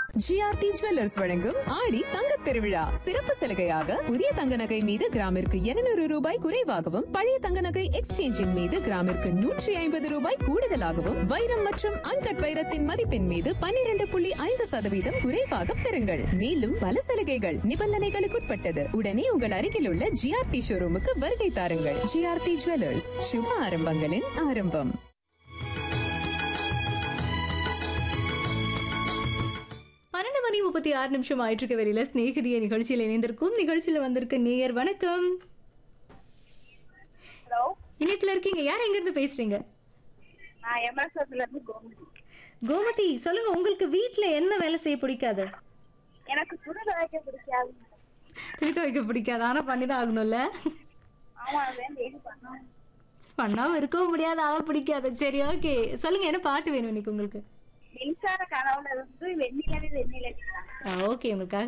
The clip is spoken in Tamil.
ஜிஆர்டி ஜுவல்லர்ஸ் வழங்கும் ஆடி தங்கத் திருவிழா சிறப்பு சலுகையாக புதிய தங்க நகை மீது கிராமிற்கு 200 ரூபாய் குறைவாகவும் பழைய தங்க நகை எக்ஸ்சேஞ்சின் மீது கிராமிற்கு நூற்றி ஐம்பது ரூபாய் கூடுதலாகவும் வைரம் மற்றும் அன்கட் வைரத்தின் மதிப்பின் மீது 12.5% புள்ளி ஐந்து சதவீதம் குறைவாக பெறுங்கள் மேலும் பல சலுகைகள் நிபந்தனைகளுக்குட்பட்டது உடனே உங்கள் அருகில் உள்ள ஜிஆர்டி ஷோரூமுக்கு வருகை தாருங்கள் ஜிஆர்டி ஜுவல்லர்ஸ் சுப ஆரம்பங்களின் ஆரம்பம் பன்னெண்டு மணி முப்பத்தி ஆறு நிமிஷம் ஆயிட்டு இருக்க வெளியில ஸ்நேகிதிய நிகழ்ச்சியில் இணைந்திருக்கும் நிகழ்ச்சியில வந்திருக்க நேயர் வணக்கம் ஹலோ இணைப்புல இருக்கீங்க யார் எங்க இருந்து பேசுறீங்க நான் எம்எஸ்எஸ்ல இருந்து கோமதி கோமதி சொல்லுங்க உங்களுக்கு வீட்ல என்ன வேலை செய்ய பிடிக்காது எனக்கு துணி துவைக்க பிடிக்காது துணி துவைக்க பிடிக்காது ஆனா பண்ணிதான் ஆகணும்ல ஆமா அதான் டெய்லி பண்ணோம் பண்ணாம இருக்கவும் முடியாது ஆனா பிடிக்காது சரி ஓகே சொல்லுங்க என்ன பாட்டு வேணும் இன்னைக்கு உங்களுக்கு மின்சார கனவுல இருந்து வெண்ணிலவே வெண்ணிலவே ஓகே உங்களுக்காக